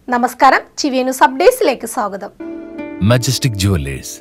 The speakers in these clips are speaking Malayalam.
നമസ്കാരം ചിവി ന്യൂസ് അപ്ഡേറ്റ്സിലേക്ക് സ്വാഗതം Majestic Jewellers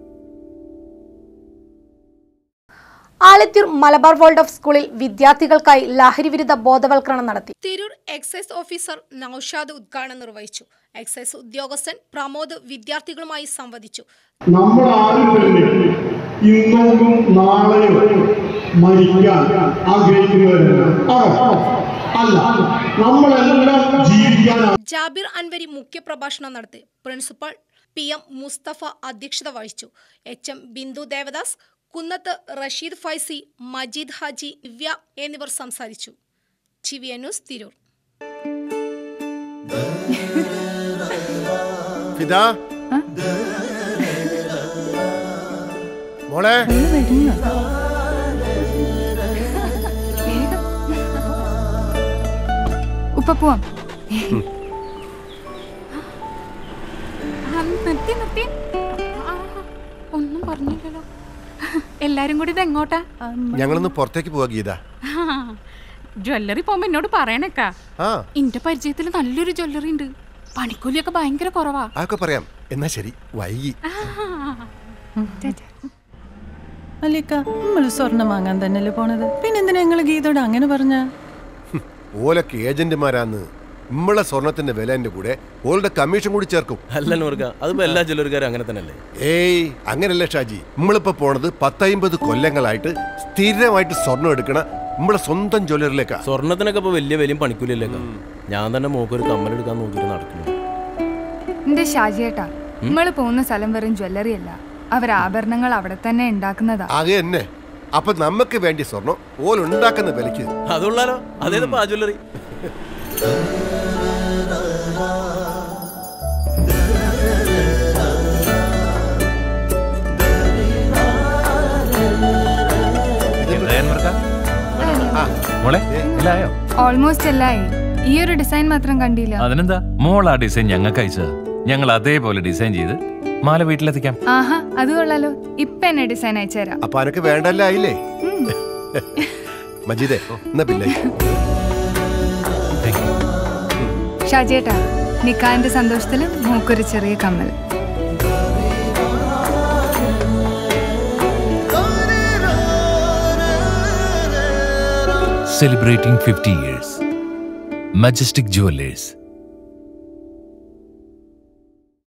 Alathur Malabar World of സ്കൂളിൽ വിദ്യാർത്ഥികൾക്കായി ലഹരിവിരുദ്ധ ബോധവൽക്കരണം നടത്തി തിരൂർ എക്സൈസ് ഓഫീസർ നൌഷാദ് ഉദ്ഘാടനം നിർവഹിച്ചു എക്സൈസ് ഉദ്യോഗസ്ഥൻ പ്രമോദ് വിദ്യാർത്ഥികളുമായി സംവദിച്ചു നമ്മൾ ആരും തന്നെ ഇന്നും നാളെയും മരിക്കാൻ ആഗ്രഹിക്കുന്നവരല്ല ആണോ? അല്ല നമ്മളെല്ലാം ജീവിക്കാൻ ജാബിർ അൻവരി മുഖ്യപ്രഭാഷണം നടത്തി പ്രിൻസിപ്പൽ പി എം മുസ്തഫ അധ്യക്ഷത വഹിച്ചു എച്ച് എം ബിന്ദു ദേവദാസ് കുന്നത്ത് റഷീദ് ഫൈസി മജീദ് ഹാജി ദിവ്യ എന്നിവർ സംസാരിച്ചു ചിവിയ ന്യൂസ് തിരൂർ ഫിദ മോളെ ഉപ്പ പോവാം ആ, നിർത്തി നിർത്തി ആ, ഒന്നും പറഞ്ഞില്ലല്ലോ എല്ലാരും കൂടി ഇത് എങ്ങോട്ടാ ഞങ്ങളൊന്ന് പുറത്തേക്ക് പോവാ ഗീത ജ്വല്ലറി പോകുമ്പോ എന്നോട് പറയണേക്കാ ആ ഇന്റെ പരിചയത്തിൽ നല്ലൊരു ജ്വല്ലറി ഉണ്ട് പണിക്കൂലിയൊക്കെ ഭയങ്കര കുറവാ അതൊക്കെ പറയാം എന്നാ ശരി വൈകി അല്ലേക്ക നമ്മള് സ്വർണം വാങ്ങാൻ തന്നെയല്ലേ പോണത് പിന്നെന്തിനാ ഞങ്ങള് ഗീതോട് അങ്ങനെ പറഞ്ഞ ഓലൊക്കെ ഏജന്റുമാരാന്ന് നമ്മളെ സ്വർണത്തിന്റെ വിലേന്റെ കൂടെ ഓളുടെ കമ്മീഷൻ കൂടി ചേർക്കും അല്ല നൂർക്ക അതിപ്പോ എല്ലാ ജ്വല്ലറിക്കാരും അങ്ങനെ തന്നെയല്ലേ ഏയ് അങ്ങനല്ല ഷാജി നമ്മളിപ്പോ പോണത് പത്തൈമ്പത് കൊല്ലങ്ങളായിട്ട് സ്ഥിരമായിട്ട് സ്വർണം എടുക്കണ നമ്മളെ സ്വന്തം ജ്വല്ലറിലേക്കാ സ്വർണത്തിനൊക്കെ ഇപ്പൊ വലിയ വലിയ പണിക്കൂലിയല്ലേക്കാ ഞാൻ തന്നെ മോക്കൊരു കമ്മലെടുക്കാൻ നോക്കിയിട്ട് നടക്കുന്നു എന്റെ ഷാജിയേട്ടാ നമ്മള് പോകുന്ന സ്ഥലം വെറും ജ്വല്ലറി അല്ല അവർ ആഭരണങ്ങൾ അവിടെ തന്നെ ഉണ്ടാക്കുന്നതാ അത് തന്നെ അപ്പൊ നമുക്ക് വേണ്ടി സ്വർണം ഓൽ ഉണ്ടാക്കുന്ന വിലക്ക് അതുള്ളാലോ അതേതപ്പോ ആ ജ്വല്ലറി മോളെ ഇല്ലായോ ഓൾമോസ്റ്റ് എല്ലായി ഈ ഒരു ഡിസൈൻ മാത്രം കണ്ടില്ല അതിനെന്താ മോൾ ആ ഡിസൈൻ ഞങ്ങൾക്ക് അയച്ചതാ ഞങ്ങൾ അതേപോലെ ഡിസൈൻ ചെയ്ത് മാല വീട്ടിലെത്തിക്കാം ആഹാ അത് കൊള്ളാലോ ഇപ്പൊ എന്നെ ഡിസൈൻ അയച്ചുതരാം അപ്പൊ അനക്ക് വേണ്ടല്ല ആയില്ലേ മജീദേ എന്നാ പിന്നെ Thank you. ഷാജിയേട്ടാ നിക്കാന്റെ സന്തോഷത്തില് മൂക്കൊരു ചെറിയ കമ്മൽ Celebrating 50 years. Majestic Jewelers.